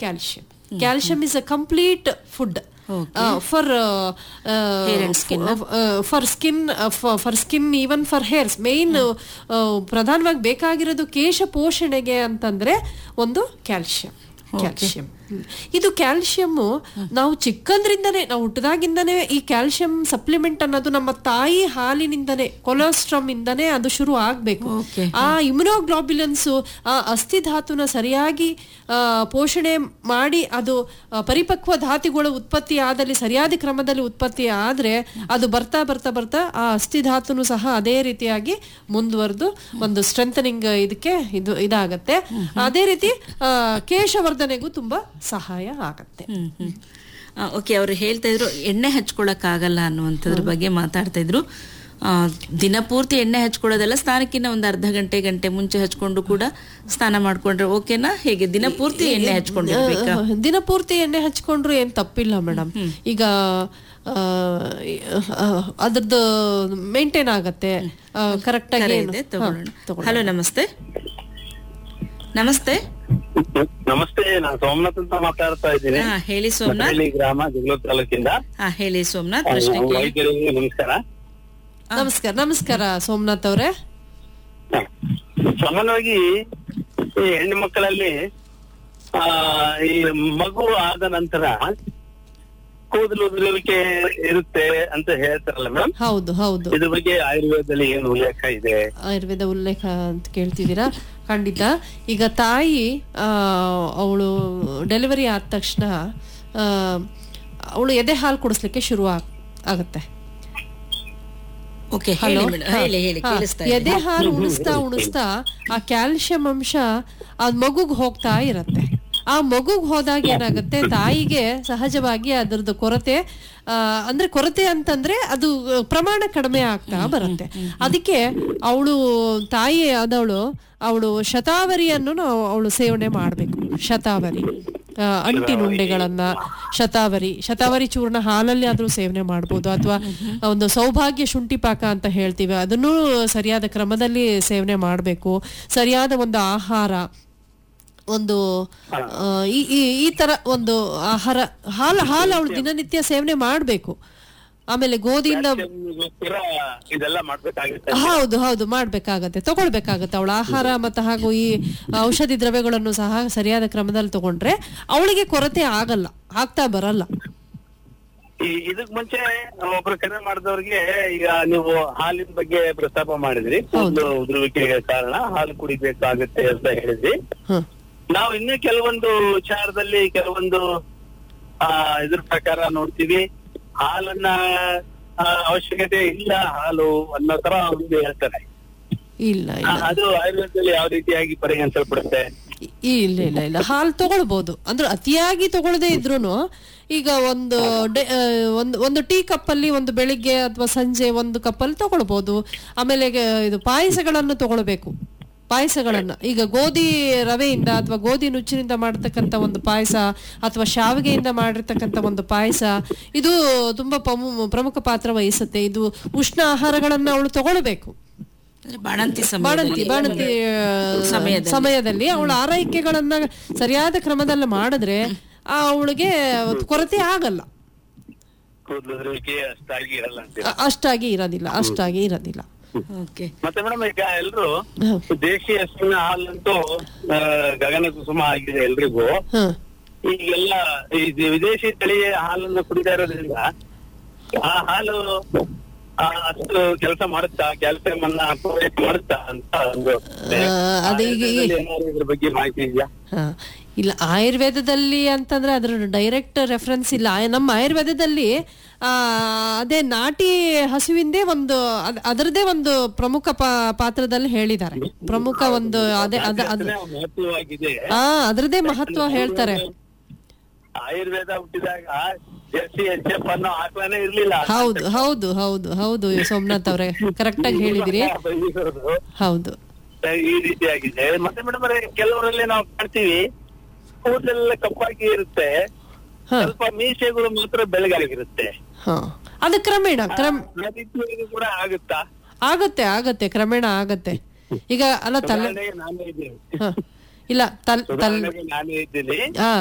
Calcium calcium is a complete food for for skin for skin even for hairs main ಪ್ರಧಾನವಾಗಿ ಬೇಕಾಗಿರೋದು ಕೇಶ ಪೋಷಣೆಗೆ ಅಂತಂದ್ರೆ ಒಂದು calcium calcium ಇದು calcium ನಾವು ಚಿಕ್ಕಂದ್ರಿಂದನೇ ನಾವು ಹುಟ್ಟದಾಗಿಂದನೇ ಈ ಕ್ಯಾಲ್ಶಿಯಂ ಸಪ್ಲಿಮೆಂಟ್ ಅನ್ನೋದು ನಮ್ಮ ತಾಯಿ ಹಾಲಿನಿಂದನೇ ಕೊಲೆಸ್ಟ್ರಾಮ್ ಇಂದನೇ ಅದು ಶುರು ಆಗ್ಬೇಕು Okay. ಆ ಇಮ್ಯುನೋಗ್ಲೋಬ್ಯುಲೆನ್ಸ್ ಆ ಅಸ್ಥಿ ಧಾತುನ ಸರಿಯಾಗಿ ಆ, ಪೋಷಣೆ ಮಾಡಿ ಅದು ಆ, ಪರಿಪಕ್ವ ಧಾತುಗಳು ಉತ್ಪತ್ತಿ ಆದಲ್ಲಿ ಸರಿಯಾದ ಕ್ರಮದಲ್ಲಿ ಉತ್ಪತ್ತಿ ಆದ್ರೆ ಅದು ಬರ್ತಾ ಬರ್ತಾ ಬರ್ತಾ ಆ ಅಸ್ಥಿ ಧಾತುನು ಸಹ ಅದೇ ರೀತಿಯಾಗಿ ಮುಂದುವರೆದು ಒಂದು ಸ್ಟ್ರೆಂಥನಿಂಗ್ ಇದಕ್ಕೆ ಇದು ಇದಾಗತ್ತೆ ಅದೇ ರೀತಿ ಆ, ಕೇಶವರ್ಧನೆಗೂ ತುಂಬಾ ಸಹಾಯ ಆಗತ್ತೆ ಹ್ಮ್ ಹ್ಮ್ ಓಕೆ ಅವರು ಹೇಳ್ತಾ ಇದ್ರು ಎಣ್ಣೆ ಹಚ್ಕೊಳಕ್ ಆಗಲ್ಲ ಅನ್ನುವಂಥದ್ರ ಬಗ್ಗೆ ಮಾತಾಡ್ತಾ ಇದ್ರು ಆ, ದಿನಪೂರ್ತಿ ಎಣ್ಣೆ ಹಚ್ಕೊಳ್ಳೋದೆಲ್ಲ ಸ್ನಾನಕ್ಕಿಂತ ಒಂದು ಅರ್ಧ ಗಂಟೆ ಗಂಟೆ ಮುಂಚೆ ಹಚ್ಕೊಂಡು ಕೂಡ ಸ್ನಾನ ಮಾಡ್ಕೊಂಡ್ರೆ ಓಕೆನಾ ಹೇಗೆ ದಿನಪೂರ್ತಿ ಎಣ್ಣೆ ಹಚ್ಕೊಂಡಿರ್ಬೇಕಾ ಆ, ದಿನಪೂರ್ತಿ ಎಣ್ಣೆ ಹಚ್ಕೊಂಡ್ರು ಏನ್ ತಪ್ಪಿಲ್ಲ ಮೇಡಮ್ ಈಗ ಆ, ಆ, ಅದ್ರದ್ದು ಮೇಂಟೈನ್ ಆಗತ್ತೆ ಕರೆಕ್ಟ್ ಕರೆ ಆಗಿ ಇದೆ ತಗೊಳ್ಳೋಣ ಹಲೋ ನಮಸ್ತೆ ನಮಸ್ತೆ ನಮಸ್ತೆ ನಾನು ಸೋಮನಾಥ್ ಅಂತ ಮಾತಾಡ್ತಾ ಇದ್ದೀನಿ ಹಾ ಹೇಳಿ ಸೋಮನಾಥ್ ಮಟ್ಟಳ್ಳಿ ಗ್ರಾಮ ಜಗಳೂರು ತಾಲೂಕಿಂದ ಹಾ ಹೇಳಿ ಸೋಮನಾಥ್ ಪ್ರಶ್ನೆ ಕೇಳಿ ವೈದ್ಯರಿಗೆ ನಮಸ್ಕಾರ ನಮಸ್ಕಾರ ನಮಸ್ಕಾರ ಸೋಮನಾಥ್ ಅವರೇ ಹ. ಸಾಮಾನ್ಯವಾಗಿ ಈ ಹೆಣ್ಣು ಮಕ್ಕಳಲ್ಲಿ ಆ ಈ ಮಗು ಆದ ನಂತರ ಕೂದಲು ಉದುರುವಿಕೆ ಇರುತ್ತೆ ಅಂತ ಹೇಳ್ತಾರಲ್ಲ ಮೇಡಮ್ ಹೌದು ಹೌದು ಇದ್ರ ಬಗ್ಗೆ ಆಯುರ್ವೇದದಲ್ಲಿ ಏನು ಉಲ್ಲೇಖ ಇದೆ ಆಯುರ್ವೇದ ಉಲ್ಲೇಖ ಅಂತ ಕೇಳ್ತಿದ್ದೀರಾ ಖಂಡಿತ ಈಗ ತಾಯಿ ಅವಳು ಡೆಲಿವರಿ ಆದ ತಕ್ಷಣ ಅವಳು ಎದೆ ಹಾಲು ಕುಡಿಸ್ಲಿಕ್ಕೆ ಶುರು ಆಗ್- ಆಗತ್ತೆ ಓಕೆ ಹೇಳಿ ಮೇಡಮ್ ಹೇಳಿ ಹೇಳಿ ಹಾ, ಕೇಳಿಸ್ತಾ ಇದೆ ಎದೆ ಹಾಲು ಉಣಿಸ್ತಾ ಉಣಿಸ್ತಾ ಆ ಕ್ಯಾಲ್ಸಿಯಂ ಅಂಶ ಆ ಮಗುಗ್ ಹೋಗ್ತಾ ಇರತ್ತೆ ಆ ಮಗುಗ್ ಹೋದಾಗ ಏನಾಗುತ್ತೆ ತಾಯಿಗೆ ಸಹಜವಾಗಿ ಅದರದ್ದು ಕೊರತೆ ಆ, ಅಂದ್ರೆ ಕೊರತೆ ಅಂತಂದ್ರೆ ಅದು ಆ, ಪ್ರಮಾಣ ಕಡಿಮೆ ಆಗ್ತಾ ಬರುತ್ತೆ ಅದಕ್ಕೆ ಅವಳು ತಾಯಿ ಆದವಳು ಅವಳು ಶತಾವರಿಯನ್ನು ನಾವು ಅವಳು ಸೇವನೆ ಮಾಡಬೇಕು ಶತಾವರಿ ಆ, ಅಂಟಿನುಂಡೆಗಳನ್ನ ಶತಾವರಿ ಶತಾವರಿ ಚೂರ್ಣ ಹಾಲಲ್ಲಿ ಆದ್ರೂ ಸೇವನೆ ಮಾಡ್ಬೋದು ಅಥವಾ ಒಂದು ಸೌಭಾಗ್ಯ ಶುಂಠಿ ಪಾಕ ಅಂತ ಹೇಳ್ತೀವಿ ಅದನ್ನು ಸರಿಯಾದ ಕ್ರಮದಲ್ಲಿ ಸೇವನೆ ಮಾಡಬೇಕು ಸರಿಯಾದ ಒಂದು ಆಹಾರ ಒಂದು ಆ, ಈ ಈ- ಈ ತರ ಒಂದು ಆಹಾರ ಹಾಲು ಹಾಲು ಅವಳು ದಿನನಿತ್ಯ ಸೇವನೆ ಮಾಡಬೇಕು ಆಮೇಲೆ ಗೋಧಿಯಿಂದ ಕ್ಯಾಲ್ಸಿಯಂಗೋಸ್ಕರ ಇದೆಲ್ಲ ಮಾಡ್ಬೇಕಾಗುತ್ತೆ ಹೌದು ಹೌದು ಮಾಡ್ಬೇಕಾಗತ್ತೆ ತಗೊಳ್ಬೇಕಾಗತ್ತೆ ಅವಳ ಆಹಾರ ಮತ್ತು ಹಾಗೂ ಈ ಔಷಧಿ ದ್ರವ್ಯಗಳನ್ನು ಸಹ ಸರಿಯಾದ ಕ್ರಮದಲ್ಲಿ ತಗೊಂಡ್ರೆ ಅವಳಿಗೆ ಕೊರತೆ ಆಗಲ್ಲ ಆಗ್ತಾ ಬರಲ್ಲ ಈ ಇದಕ್ ಮುಂಚೆ ಒಬ್ರು ಕರೆ ಮಾಡಿದವ್ರಿಗೆ ಈಗ ನೀವು ಹಾಲಿನ ಬಗ್ಗೆ ಪ್ರಸ್ತಾಪ ಮಾಡಿದ್ರಿ ಕೂದಲು ಉದುರುವಿಕೆಗೆ ಕಾರಣ ಹಾಲು ಕುಡಿಬೇಕಾಗುತ್ತೆ ಅಂತ ಹೇಳಿದ್ರಿ ಹ್ಮ್ ನಾವು ಇನ್ನೂ ಕೆಲವೊಂದು ವಿಚಾರದಲ್ಲಿ ಕೆಲವೊಂದು ಆ ಇದ್ರ ಪ್ರಕಾರ ನೋಡ್ತೀವಿ ಹಾಲನ್ನ ಆ, ಅವಶ್ಯಕತೆ ಇಲ್ಲ ಹಾಲು ಅನ್ನೋ ತರ ಒಂದು ಹೇಳ್ತಾರೆ ಇಲ್ಲ ಆ, ಇಲ್ಲ ಅದು ಆಯುರ್ವೇದದಲ್ಲಿ ಯಾವ ರೀತಿಯಾಗಿ ಪರಿಗಣಿಸಲ್ಪಡುತ್ತೆ ಈ- ಇಲ್ಲ ಇಲ್ಲ ಇಲ್ಲ ಹಾಲು ತಗೊಳ್ಬಹುದು ಅಂದ್ರೆ ಅತಿಯಾಗಿ ತಗೊಳ್ಳದೆ ಇದ್ರೂನು ಈಗ ಒಂದು ಡೆ- ಆ, ಒಂದು ಒಂದು ಟೀ ಕಪ್ಪಲ್ಲಿ ಒಂದು ಬೆಳಿಗ್ಗೆ ಅಥವಾ ಸಂಜೆ ಒಂದು ಕಪ್ಪಲ್ಲಿ ತಗೊಳ್ಬಹುದು ಆಮೇಲೆ ಗ- ಇದು ಪಾಯಸಗಳನ್ನು ತಗೊಳ್ಬೇಕು ಪಾಯಸಗಳನ್ನ ಈಗ ಗೋಧಿ ರವೆಯಿಂದ ಅಥವಾ ಗೋಧಿ ನುಚ್ಚಿನಿಂದ ಮಾಡತಕ್ಕಂತ ಒಂದು ಪಾಯಸ ಅಥವಾ ಶಾವಿಗೆಯಿಂದ ಮಾಡಿರ್ತಕ್ಕಂಥ ಒಂದು ಪಾಯಸ ಇದು ತುಂಬಾ ಪ್ರಮು- ಪ್ರಮುಖ ಪಾತ್ರ ವಹಿಸುತ್ತೆ ಇದು ಉಷ್ಣ ಆಹಾರಗಳನ್ನ ಅವಳು ತಗೊಳ್ಬೇಕು ಅಂದ್ರೆ ಬಾಣಂತಿ ಬಾಣಂತಿ ಸಮಯದಲ್ಲಿ ಬಾಣಂತಿ ಆ, ಸಮಯದಲ್ಲಿ. ಸಮಯದಲ್ಲಿ ಅವಳ ಆರೈಕೆಗಳನ್ನ ಸರಿಯಾದ ಕ್ರಮದಲ್ಲಿ ಮಾಡಿದ್ರೆ ಆ ಅವಳಿಗೆ ಕೊರತೆ ಆಗಲ್ಲ ಕೂದಲು ಉದುರುವಿಕೆ ಅಷ್ಟಾಗಿ ಇರಲ್ಲ ಅಂತೀರ ಅ- ಅಷ್ಟಾಗಿ ಇರೋದಿಲ್ಲ ಅಷ್ಟಾಗಿ ಇರೋದಿಲ್ಲ ಓಕೆ ಮತ್ತೆ ಮೇಡಮ್ ಈಗ ಎಲ್ರು ಹ. ದೇಶಿ ಹಸುವಿನ ಹಾಲಂತೂ ಆ, ಗಗನ ಕುಸುಮ ಆಗಿದೆ ಎಲ್ರಿಗೂ ಹ. ಈಗೆಲ್ಲ ಈ ವಿದೇಶಿ ತಳಿಯ ಹಾಲನ್ನು ಕುಡಿತಾ ಇರೋದ್ರಿಂದ ಆ ಹಾಲು ಆ, ಅಷ್ಟು ಕೆಲಸ ಮಾಡುತ್ತಾ ಕ್ಯಾಲ್ಸಿಯಂ ಅನ್ನ ಪೂರೈಕೆ ಮಾಡುತ್ತಾ ಅಂತ ಒಂದು ಆ, ಅದು ಈಗ ಈ- ಆಯುರ್ವೇದದಲ್ಲಿ ಏನಾದ್ರು ಇದ್ರ ಬಗ್ಗೆ ಮಾಹಿತಿ ಇದೆಯಾ ಹ. ಇಲ್ಲ ಆಯುರ್ವೇದದಲ್ಲಿ ಅಂತಂದ್ರೆ ಅದ್ರ ಡೈರೆಕ್ಟ್ ರೆಫರೆನ್ಸ್ ಇಲ್ಲ ಆಯ- ನಮ್ಮ ಆಯುರ್ವೇದದಲ್ಲಿ ಆ ಅದೇ ನಾಟಿ ಹಸುವಿಂದೇ ಒಂದು ಅದ್- ಅದರದೇ ಒಂದು ಪ್ರಮುಖ ಪಾ- ಪಾತ್ರದಲ್ಲಿ ಹೇಳಿದ್ದಾರೆ ಪ್ರಮುಖ ಒಂದು ಅದೇ ಅದ ಅದ ಅದನ್ನೇ ಮಹತ್ವವಾಗಿದೆ ಆ ಅದ್ರದೇ ಮಹತ್ವ ಹೇಳ್ತಾರೆ ಆಯುರ್ವೇದ ಹುಟ್ಟಿದಾಗ ಜರ್ಸಿ ಎಚ್ ಎಫ್ ಅನ್ನೋ ಆಕಳನೇ ಇರ್ಲಿಲ್ಲ ಹೌದು ಹೌದು ಹೌದು ಹೌದು ಸೋಮನಾಥ್ ಅವರೇ ಕರೆಕ್ಟ್ ಆಗಿ ಹೇಳಿದಿರಿ ಬೈದಿರೋದು ಹೌದು ಈ ರೀತಿಯಾಗಿದೆ ಮತ್ತೆ ಮೇಡಮ್ ಕೆಲವರಲ್ಲಿ ನಾವು ಕಾಣ್ತೀವಿ ಕೂದಲೆಲ್ಲ ಕಪ್ಪಾಗಿ ಇರುತ್ತೆ ಹ ಸ್ವಲ್ಪ ಮೀಸೆಗಳು ಮಾತ್ರ ಬೆಳಗಾಗಿರುತ್ತೆ ಹ ಅದು ಕ್ರಮೇಣ ಕ್ರಮ ಆ ರೀತಿಯಾಗಿ ಕೂಡ ಆಗುತ್ತಾ ಆಗತ್ತೆ ಆಗತ್ತೆ ಕ್ರಮೇಣ ಆಗತ್ತೆ ಈಗ ಅಲ್ಲ ತಲೆ ಉದಾಹರಣೆಗೆ ನಾನೇ ಇದ್ದೀನಿ ಹ. ಇಲ್ಲ ತಲ್ ತಲ್ ಉದಾಹರಣೆಗೆ ನಾನೇ ಇದ್ದೀನಿ ಹಾ